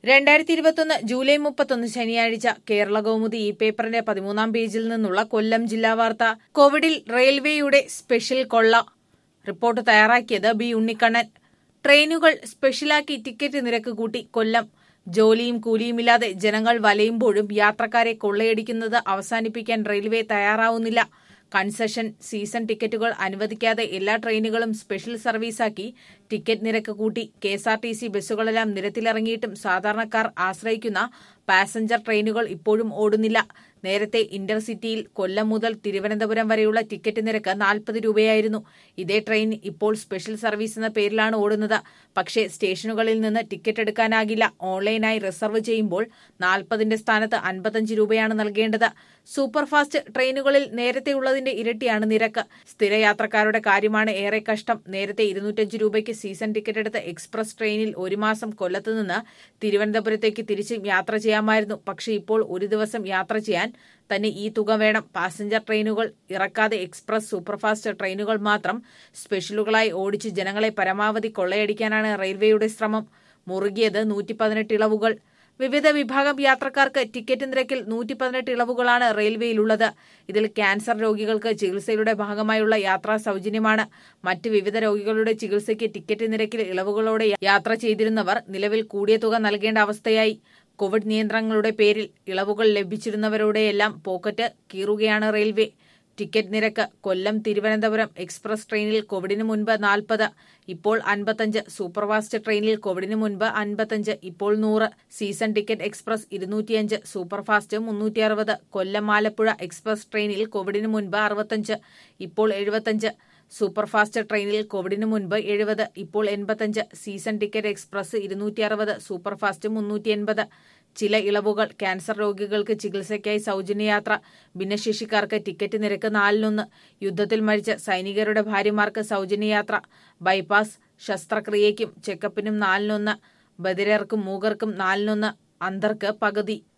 രണ്ടായിരത്തി ഇരുപത്തൊന്ന് ജൂലൈ മുപ്പത്തൊന്ന് ശനിയാഴ്ച കേരള കൗമുദി ഈ പേപ്പറിന്റെ പതിമൂന്നാം പേജിൽ നിന്നുള്ള കൊല്ലം ജില്ലാ വാർത്ത കോവിഡിൽ റെയിൽവേയുടെ സ്പെഷ്യൽ കൊള്ള റിപ്പോർട്ട് തയ്യാറാക്കിയത് ബി ഉണ്ണിക്കണ്ണൻ ട്രെയിനുകൾ സ്പെഷ്യലാക്കി ടിക്കറ്റ് നിരക്ക് കൂട്ടി കൊല്ലം ജോലിയും കൂലിയുമില്ലാതെ ജനങ്ങൾ വലയുമ്പോഴും യാത്രക്കാരെ കൊള്ളയടിക്കുന്നത് അവസാനിപ്പിക്കാൻ റെയിൽവേ തയ്യാറാവുന്നില്ല കൺസെഷൻ സീസൺ ടിക്കറ്റുകൾ അനുവദിക്കാതെ എല്ലാ ട്രെയിനുകളും സ്പെഷ്യൽ സർവീസാക്കി ടിക്കറ്റ് നിരക്ക് കൂട്ടി K S R T C ബസ്സുകളെല്ലാം നിരത്തിലിറങ്ങിയിട്ടും സാധാരണക്കാർ ആശ്രയിക്കുന്ന പാസഞ്ചർ ട്രെയിനുകൾ ഇപ്പോഴും ഓടുന്നില്ല നേരത്തെ ഇന്റർസിറ്റിയിൽ കൊല്ലം മുതൽ തിരുവനന്തപുരം വരെയുള്ള ടിക്കറ്റ് നിരക്ക് നാൽപ്പത് രൂപയായിരുന്നു ഇതേ ട്രെയിൻ ഇപ്പോൾ സ്പെഷ്യൽ സർവീസ് എന്ന പേരിലാണ് ഓടുന്നത് പക്ഷേ സ്റ്റേഷനുകളിൽ നിന്ന് ടിക്കറ്റ് എടുക്കാനാകില്ല ഓൺലൈനായി റിസർവ് ചെയ്യുമ്പോൾ നാൽപ്പതിന്റെ സ്ഥാനത്ത് അൻപത്തഞ്ച് രൂപയാണ് നൽകേണ്ടത് സൂപ്പർഫാസ്റ്റ് ട്രെയിനുകളിൽ നേരത്തെയുള്ളതിന്റെ ഇരട്ടിയാണ് നിരക്ക് സ്ഥിരയാത്രക്കാരുടെ കാര്യമാണ് ഏറെ കഷ്ടം നേരത്തെ ഇരുന്നൂറ്റഞ്ച് രൂപയ്ക്ക് സീസൺ ടിക്കറ്റ് എടുത്ത എക്സ്പ്രസ് ട്രെയിനിൽ ഒരു മാസം കൊല്ലത്ത് നിന്ന് തിരുവനന്തപുരത്തേക്ക് തിരിച്ചും യാത്ര ചെയ്യാമായിരുന്നു പക്ഷേ ഇപ്പോൾ ഒരു ദിവസം യാത്ര ചെയ്യാൻ തന്നെ ഈ തുക വേണം പാസഞ്ചർ ട്രെയിനുകൾ ഇറക്കാതെ എക്സ്പ്രസ് സൂപ്പർഫാസ്റ്റ് ട്രെയിനുകൾ മാത്രം സ്പെഷ്യലുകളായി ഓടിച്ച് ജനങ്ങളെ പരമാവധി കൊള്ളയടിക്കാനാണ് റെയിൽവേയുടെ ശ്രമം മുറുകിയത് നൂറ്റി പതിനെട്ട് ഇളവുകൾ വിവിധ വിഭാഗം യാത്രക്കാർക്ക് ടിക്കറ്റ് നിരക്കിൽ നൂറ്റി പതിനെട്ട് ഇളവുകളാണ് റെയിൽവേയിലുള്ളത് ഇതിൽ ക്യാൻസർ രോഗികൾക്ക് ചികിത്സയുടെ ഭാഗമായുള്ള യാത്രാ സൗജന്യമാണ് മറ്റ് വിവിധ രോഗികളുടെ ചികിത്സയ്ക്ക് ടിക്കറ്റ് നിരക്കിൽ ഇളവുകളോടെ യാത്ര ചെയ്തിരുന്നവർ നിലവിൽ കൂടിയ തുക നൽകേണ്ട അവസ്ഥയായി കോവിഡ് നിയന്ത്രണങ്ങളുടെ പേരിൽ ഇളവുകൾ ലഭിച്ചിരുന്നവരുടെയെല്ലാം പോക്കറ്റ് കീറുകയാണ് റെയിൽവേ ടിക്കറ്റ് നിരക്ക് കൊല്ലം തിരുവനന്തപുരം എക്സ്പ്രസ് ട്രെയിനിൽ കോവിഡിന് മുൻപ് നാൽപ്പത് ഇപ്പോൾ അൻപത്തഞ്ച് സൂപ്പർഫാസ്റ്റ് ട്രെയിനിൽ കോവിഡിന് മുൻപ് അൻപത്തഞ്ച് ഇപ്പോൾ നൂറ് സീസൺ ടിക്കറ്റ് എക്സ്പ്രസ് ഇരുന്നൂറ്റിയഞ്ച് സൂപ്പർഫാസ്റ്റ് മുന്നൂറ്റി അറുപത് കൊല്ലം ആലപ്പുഴ എക്സ്പ്രസ് ട്രെയിനിൽ കോവിഡിന് മുൻപ് അറുപത്തഞ്ച് ഇപ്പോൾ എഴുപത്തഞ്ച് സൂപ്പർഫാസ്റ്റ് ട്രെയിനിൽ കോവിഡിന് മുൻപ് എഴുപത് ഇപ്പോൾ എൺപത്തഞ്ച് സീസൺ ടിക്കറ്റ് എക്സ്പ്രസ് ഇരുന്നൂറ്റി അറുപത് സൂപ്പർഫാസ്റ്റ് മുന്നൂറ്റി എൺപത് ചില ഇളവുകൾ ക്യാൻസർ രോഗികൾക്ക് ചികിത്സയ്ക്കായി സൗജന്യയാത്ര ഭിന്നശേഷിക്കാർക്ക് ടിക്കറ്റ് നിരക്ക് നാലിനൊന്ന് യുദ്ധത്തിൽ മരിച്ച സൈനികരുടെ ഭാര്യമാർക്ക് സൗജന്യയാത്ര ബൈപ്പാസ് ശസ്ത്രക്രിയയ്ക്കും ചെക്കപ്പിനും നാലിനൊന്ന് ബദിരർക്കും മൂകർക്കും നാലിനൊന്ന് അന്ധർക്ക് പകുതി